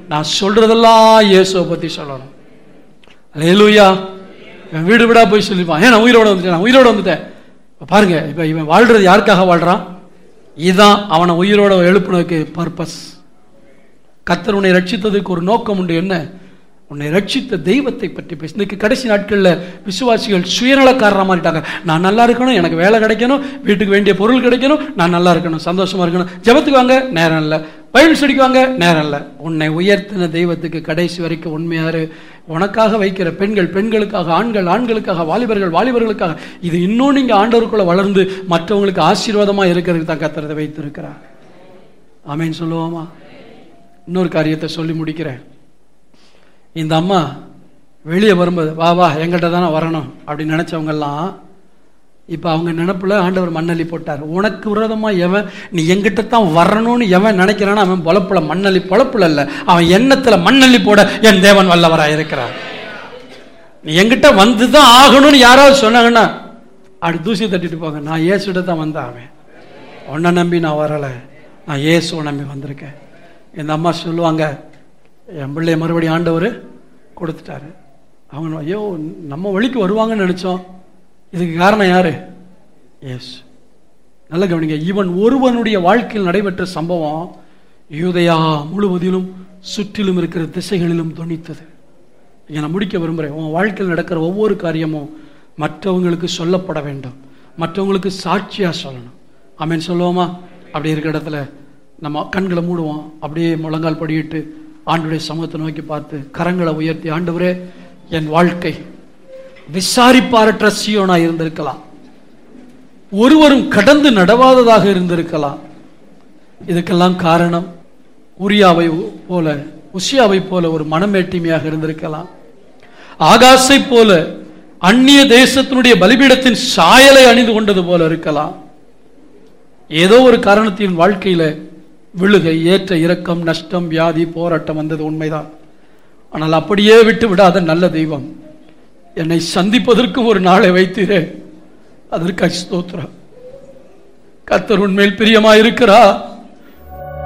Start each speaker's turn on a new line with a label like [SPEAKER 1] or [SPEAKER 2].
[SPEAKER 1] நான் சொல்றதெல்லாம் இயேசுவை பத்தி சொல்லணும் அல்லேலூயா இவன் வீடு வீடா போய் சொல்லிப்பான் ஏன் நான் உயிரோட வந்துட்டேன் நான் உயிரோட வந்துட்டேன் இப்ப பாருங்க இப்ப இவன் வாழ்றது யாருக்காக வாழ்றான் இதுதான் அவனை உயிரோட எழுப்புனதுக்கு பர்பஸ் கத்தர் உன்னை ரட்சித்ததுக்கு ஒரு நோக்கம் உண்டு என்ன உன்னை ரட்சித்த தெய்வத்தை பற்றி பேசு இன்னைக்கு கடைசி நாட்களில் விசுவாசிகள் சுயநலக்காரராக மாறிட்டாங்க நான் நல்லா இருக்கணும் எனக்கு வேலை கிடைக்கணும் வீட்டுக்கு வேண்டிய பொருள் கிடைக்கணும் நான் நல்லா இருக்கணும் சந்தோஷமா இருக்கணும் ஜெபத்துக்கு வாங்க நேரம் இல்லை பைபிள் ஸ்டடிக்கு வாங்க நேரம் இல்லை உன்னை உயர்த்தின தெய்வத்துக்கு கடைசி வரைக்கும் உண்மையாரு உனக்காக வைக்கிற பெண்கள் பெண்களுக்காக ஆண்கள் ஆண்களுக்காக வாலிபர்கள் வாலிபர்களுக்காக இது இன்னும் நீங்க ஆண்டவருக்குள்ள வளர்ந்து மற்றவங்களுக்கு ஆசீர்வாதமா இருக்கிறதுக்கு தான் கத்துறதை வைத்திருக்கிறார் ஆமேன்னு சொல்லுவோமா இன்னொரு காரியத்தை சொல்லி முடிக்கிறேன் இந்த அம்மா வெளியே வரும்போது வா வா எங்கிட்ட தானே வரணும் அப்படின்னு நினைச்சவங்கெல்லாம் இப்போ அவங்க நினப்புல ஆண்டவர் மண்ணள்ளி போட்டார் உனக்கு விரோதமா எவன் நீ எங்கிட்ட தான் வரணும்னு எவன் நினைக்கிறானோ அவன் பொழப்புல மண்ணள்ளி பொழப்புல இல்ல அவன் எண்ணத்துல மண்ணள்ளி போட என் தேவன் வல்லவராக இருக்கிறார் நீ எங்கிட்ட வந்து தான் ஆகணும்னு யாராவது சொன்னாங்கன்னா அப்படி தூசி தட்டிட்டு போங்க நான் இயேசுகிட்ட தான் வந்தேன் அவன் உன்னை நம்பி நான் வரலை நான் இயேசுவை நம்பி வந்திருக்கேன் இந்த அம்மா சொல்லுவாங்க என் பிள்ளைய மறுபடியும் ஆண்டவர் கொடுத்துட்டாரு அவங்க ஐயோ நம்ம வழிக்கு வருவாங்கன்னு நினைச்சோம் இதுக்கு காரணம் யாரு எஸ் நல்ல கவனிங்க இவன் ஒருவனுடைய வாழ்க்கையில் நடைபெற்ற சம்பவம் யூதயா முழுவதிலும் சுற்றிலும் இருக்கிற திசைகளிலும் துணித்தது இங்க நான் முடிக்க விரும்புகிறேன் உன் வாழ்க்கையில் நடக்கிற ஒவ்வொரு காரியமும் மற்றவங்களுக்கு சொல்லப்பட வேண்டும் மற்றவங்களுக்கு சாட்சியா சொல்லணும் ஆமென் சொல்லுவோமா அப்படி இருக்கிற இடத்துல நம்ம கண்களை மூடுவோம் அப்படியே முழங்கால் படியிட்டு ஆண்டுடைய சமூகத்தை நோக்கி பார்த்து கரங்களை உயர்த்தி ஆண்டவரே என் வாழ்க்கை விசாரிப்பாரற்ற சியோனா இருந்திருக்கலாம் ஒருவரும் கடந்து நடவாததாக இருந்திருக்கலாம் இதுக்கெல்லாம் காரணம் உரியாவை போல உசியாவை போல ஒரு மனமேட்டிமையாக இருந்திருக்கலாம் ஆகாசை போல அந்நிய தேசத்தினுடைய பலிபீடத்தின் சாயலை அணிந்து கொண்டது போல இருக்கலாம் ஏதோ ஒரு காரணத்தின் வாழ்க்கையில விழுகை ஏற்ற இரக்கம் நஷ்டம் வியாதி போராட்டம் வந்தது உண்மைதான் ஆனால் அப்படியே விட்டு விடாத நல்ல தெய்வம் என்னை சந்திப்பதற்கும் ஒரு நாளை வைத்தீரே அதற்கு ஸ்தோத்திரம் கர்த்தர் உண்மையில் பிரியமா இருக்கிறா